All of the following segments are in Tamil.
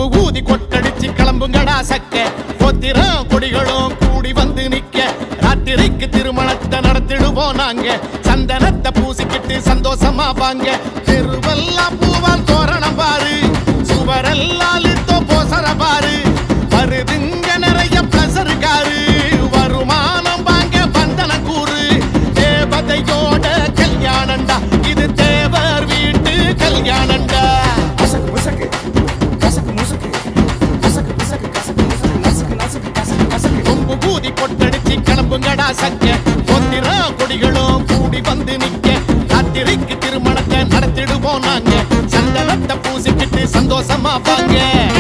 ஊதி கொட்டடிச்சு கிளம்புங்கடா சக்க பொத்திரம் கொடிகளும் கூடி வந்து நிக்க ராத்திரிக்கு திருமணத்தை நடத்திடுவோம் நாங்க சந்தனத்தை பூசிக்கிட்டு சந்தோஷமா வாங்க திருவெல்லாம் பூவால் தோரணம் பாரு சுவரெல்லாம் லித்தோ போசர பாரு வருதுங்க நிறைய பிளசர் காரு வருமானம் வாங்க பந்தன கூறு தேவதையோட கல்யாணம்டா இது தேவர் வீட்டு கல்யாணம்டா கசக்கு புசக்கு கசக்கு முசுக்கு கசக்கு புசக்கு கசக்கு முசுக்கு நசுக்கு நசுக்கு கசக்கு கசக்கு கொம்பு கூதி கொட்டடிச்சு கிளம்புங்கடா சக்க பொத்திர கொடிகளும் கூடி வந்து நிக்க ராத்திரிக்கு திருமணத்தை நடத்திடுவோம் நாங்க சந்தனத்தை பூசிக்கிட்டு சந்தோஷமா வாங்க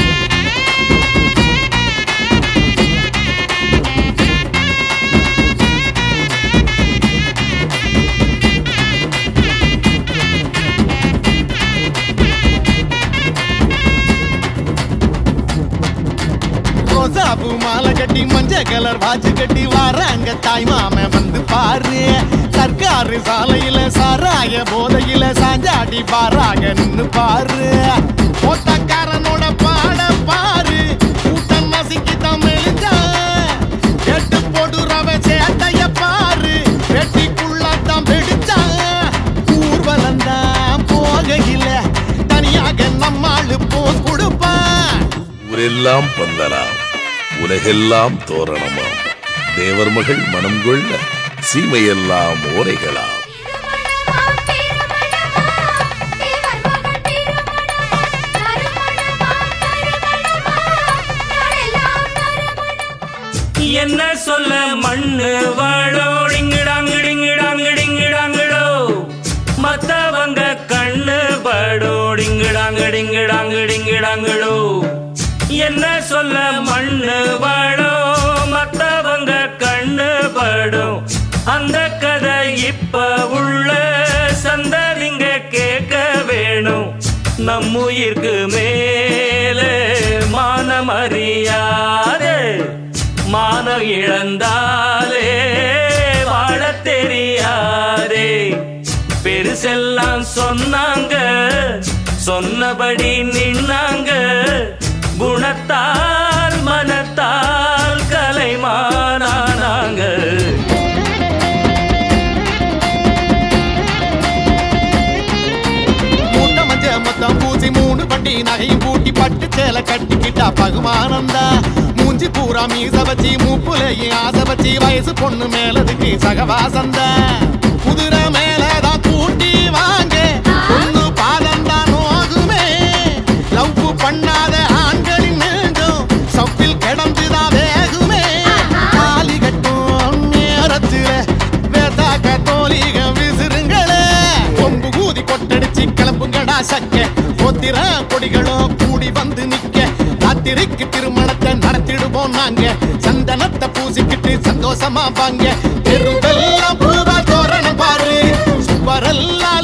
ரோசாபு மாலை கட்டி மஞ்ச கலர் வாட்சி கட்டி வராங்க தாய் மாமன் வந்து பாரு சர்க்காரு சாலையில சாராய போதையில சாஞ்சாடி பாராக நின்னு பாரு ஓட்டக்காரனோட பாட பாரு கூட்டம் நசுக்கி தமிழ்ச்சா எட்டு போடுறவ சேட்டைய பாரு வெட்டிக்குள்ளதான் வெடிச்சா ஊர்வலம் தான் போகையில தனியாக நம்மாளு போஸ் கொடுப்பான் ஊரெல்லாம் பந்தலாம் உலகெல்லாம் தோரணமாம் தேவர் மகள் மனம் கொள்ள சீமையெல்லாம் ஓரைகளாம் என்ன சொல்ல மண்ணு வாழோ டிங்கிடாங்கிடிங்கிடாங்கிடிங்கிடாங்கிடோ மத்தவங்க கண்ணு படோ டிங்கிடாங்கிடிங்கிடாங்கிடிங்கிடாங்கிடோ என்ன சொல்ல மண்ணு வாழோ மத்தவங்க கண்ணு படும் அந்த கதை இப்ப உள்ள சந்ததிங்க கேட்க வேணும் நம்முயிர்க்கு மேலே மானமறியாதே மானம் இழந்தாலே வாழத் தெரியாதே பெருசெல்லாம் சொன்னாங்க சொன்னபடி நின்னாங்க குணத்தால் மனத்தால் கலைமானானாங்க மூட்டை மஞ்ச மொத்தம் பூசி மூணு பட்டி நகையும் கூட்டி பட்டு சேலை கட்டிக்கிட்டா பகுமானந்தா மூஞ்சி பூரா மீச வச்சு மூப்புலையும் ஆசை வச்சு வயசு பொண்ணு மேலதுக்கு சகவாசந்தா குதிரை மேலதான் கூட்டி வாங்க பொண்ணு பாதந்தான் நோகுமே லவ் பண்ணாத ஆண்களின் நெஞ்சம் சப்பில் கிடந்துதான் வேகுமே தாலி கட்டும் நேரத்துல வேதாக்க தோலிகம் விசிறுங்களே கொம்பு கூதி கொட்டடிச்சு கிளம்புங்கடா சக்க பொத்திர கொடிகளும் கூடி வந்து நிக்க ராத்திரிக்கு திருமணத்தை நடத்திடுவோம் நாங்க சந்தனத்தை பூசிக்கிட்டு சந்தோஷமா வாங்க தெருவெல்லாம் பூவா தோரணம் பாரு சுவரெல்லாம்